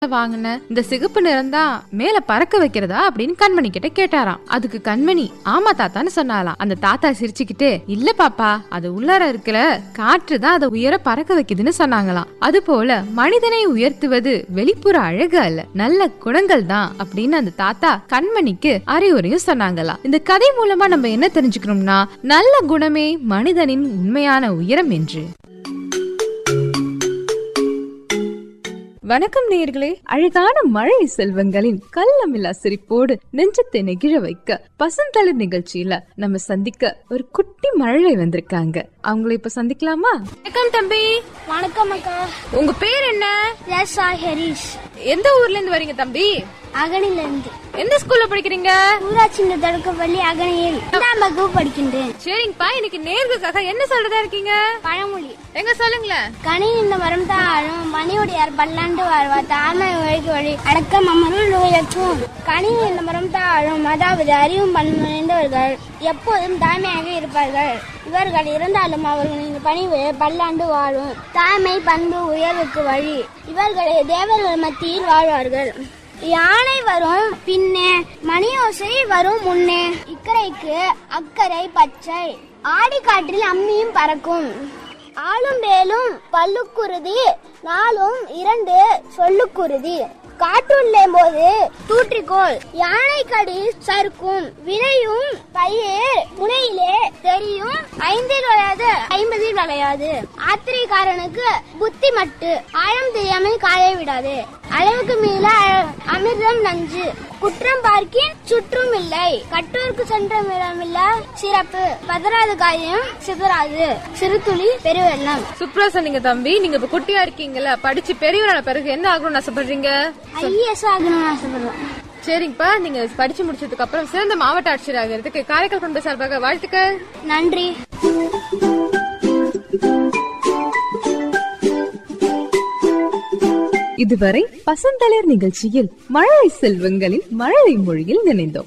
வாங்கின இந்த சிகப்பு நிறம் தான் மேல பறக்க வைக்கிறதா அப்படின்னு கண்மணி கிட்ட கேட்டாராம் அதுக்கு கண்மணி ஆமா தாத்தான்னு சொன்னாலாம் அந்த தாத்தா சிரிச்சுக்கிட்டு இல்ல பாப்பா அது உள்ளார இருக்கிற காற்று தான் அதை உயர பறக்க வைக்குதுன்னு சொன்னாங்களாம் அது போல மனிதனை உயர்த்துவது வெளிப்புற அழகு அல்ல நல்ல குணங்கள் தான் அப்படின்னு அந்த தாத்தா கண்மணிக்கு அறிவுரையும் சொன்னாங்களாம் இந்த கதை மூலமா நம்ம என்ன தெரிஞ்சுக்கணும்னா நல்ல குணமே மனிதனின் உண்மையான உயரம் என்று வணக்கம் நேயர்களே அழகான மழை செல்வங்களின் கள்ளமில்லா சிரிப்போடு நெஞ்சத்தை நெகிழ வைக்க பசந்தளிர் நிகழ்ச்சியில நம்ம சந்திக்க ஒரு குட்டி மழை வந்திருக்காங்க அவங்கள இப்ப சந்திக்கலாமா வணக்கம் தம்பி வணக்கம் அக்கா உங்க பேர் என்ன எஸ் ஆர் ஹரிஷ் எந்த ஊர்ல இருந்து வரீங்க தம்பி அகனில இருந்து எந்த ஸ்கூல்ல படிக்கிறீங்க ஊராட்சி தொடக்கப்பள்ளி அகனியில் இரண்டாம் வகுப்பு படிக்கின்றேன் சரிங்கப்பா இன்னைக்கு நேர்களுக்காக என்ன சொல்றதா இருக்கீங்க பழமொழி எங்க சொல்லுங்களேன் கனி இந்த மரம் தாழும் பனியுடையார் பல்லாண்டு வாழ்வார் தாழ்மை வழிக்கு வழி அடக்கம் அமருள் நோயற்றும் கனி இந்த மரம் தாழும் அதாவது அறிவும் பண்புடைந்தவர்கள் எப்போதும் தாய்மையாக இருப்பார்கள் இவர்கள் இருந்தாலும் அவர்களின் பணிவு பல்லாண்டு வாழும் தாய்மை பண்பு உயர்வுக்கு வழி இவர்களே தேவர்கள் மத்தியில் வாழ்வார்கள் யானை வரும் பின்னே மணியோசை வரும் முன்னே இக்கரைக்கு அக்கறை பச்சை ஆடி காற்றில் அம்மியும் பறக்கும் ஆளும் வேலும் பல்லுக்குருதி நாளும் இரண்டு சொல்லுக்குருதி காற்றுள்ளேம் போது தூற்றிக்கோள் யானை கடி சறுக்கும் வினையும் பயிர் முனையிலே தெரியும் ஐந்தில் விளையாது ஐம்பதில் விளையாது ஆத்திரிகாரனுக்கு புத்தி மட்டு ஆழம் தெரியாமல் காய விடாது அளவுக்கு மீள அமிர்தம் நஞ்சு குற்றம் பார்க்கின் சுற்றும் இல்லை கட்டூருக்கு சென்ற மிடமில்ல சிறப்பு பதறாத காயம் சிதறாது சிறுதுளி பெருவெள்ளம் சூப்பரா சொன்னீங்க தம்பி நீங்க இப்ப குட்டியா இருக்கீங்கல்ல படிச்சு பெரியவரான பிறகு என்ன ஆகணும்னு ஆசைப்படுறீங்க ஐஎஸ் ஆகணும்னு ஆசைப்படுறோம் சரிங்கப்பா நீங்க படிச்சு முடிச்சதுக்கு அப்புறம் சிறந்த மாவட்ட ஆட்சியர் ஆகிறதுக்கு காரைக்கால் பண்பு சார்பாக வாழ்த்துக்கள் நன்றி இதுவரை பசந்தளிர் நிகழ்ச்சியில் மழலை செல்வங்களின் மழலை மொழியில் நினைந்தோம்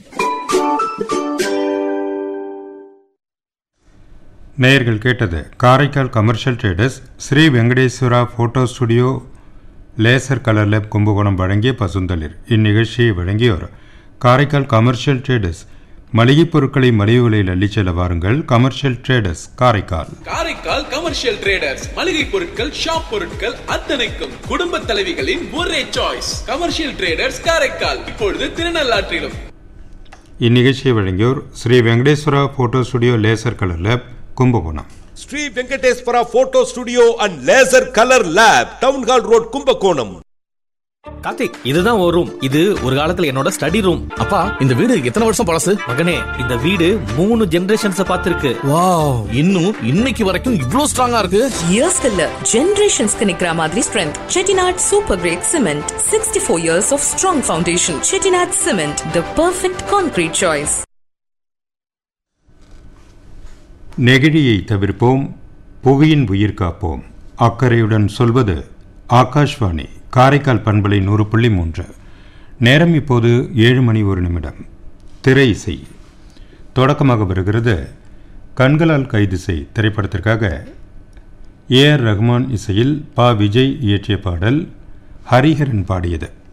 நேயர்கள் கேட்டது Karaikal commercial traders Sri Venkateswara photo studio laser colour lab Kumbakonam வழங்கிய பசுந்தளிர் இந்நிகழ்ச்சியை வழங்கியோர் காரைக்கால் கமர்ஷியல் ட்ரேடர்ஸ் மளிகைப் பொருட்களை மலிவு விலையில் அள்ளிச் செல்ல வாருங்கள் commercial traders Karaikal Karaikal commercial traders மளிகை பொருட்கள் ஷாப் பொருட்கள் அத்தனைக்கும் குடும்ப தலைவிகளின் ஒரே சாய்ஸ் கமர்ஷியல் ட்ரேடர்ஸ் காரைக்கால் இப்பொழுது திருநள்ளாற்றிலும் இந்நிகழ்ச்சியை வழங்கியோர் Shri Venkateswara photo studio laser colour lab Kumbakonam Shri Venkateswara photo studio and laser colour lab town hall road Kumbakonam Karthik இதுதான் ஒரு ரூம் இது ஒரு காலத்துல என்னோட ஸ்டடி ரூம் அப்பா இந்த வீடு எத்தனை வருஷம் பழசு மகனே இந்த வீடு மூணு ஜெனரேஷன்ஸ் பார்த்திருக்கு வாவ் இன்னும் இன்னைக்கு வரைக்கும் இவ்ளோ ஸ்ட்ராங்கா இருக்கு இயர்ஸ்க்கு இல்ல ஜெனரேஷன்ஸ்க்கு நிக்கிற மாதிரி strength Chettinad super grade cement sixty four years of strong foundation Chettinad cement the perfect concrete choice நெகிழியை தவிர்ப்போம் புவியின் உயிர் காப்போம் அக்கறையுடன் சொல்வது ஆகாஷ்வாணி காரைக்கால் பண்பலை நூறு புள்ளி மூன்று நேரம் இப்போது ஏழு மணி ஒரு நிமிடம் திரை இசை தொடக்கமாக வருகிறது கண்களால் கைது செய் திரைப்படத்திற்காக ஏ ஆர் ரஹ்மான் இசையில் பா விஜய் இயற்றிய பாடல் ஹரிஹரன் பாடியது